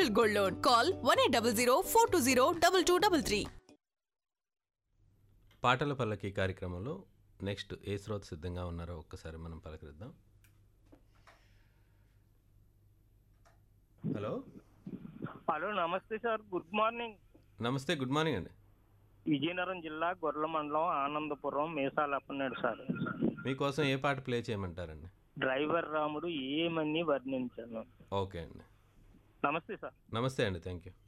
special gold loan call one eight double zero four two zero double two double three పాటల పల్లకి కార్యక్రమంలో next ఏ శ్రోత సిద్ధంగా ఉన్నారో ఒక్కసారి మనం పలకరిద్దాం హలో హలో నమస్తే సార్ గుడ్ మార్నింగ్ నమస్తే గుడ్ మార్నింగ్ అండి విజయనగరం జిల్లా గొర్రెల మండలం ఆనందపురం మీసాల అప్పన్నాడు సార్ మీకోసం ఏ పాట ప్లే చేయమంటారండి డ్రైవర్ రాముడు ఏమని వర్ణించాను ఓకే అండి నమస్తే సార్ నమస్తే అండి థ్యాంక్ యూ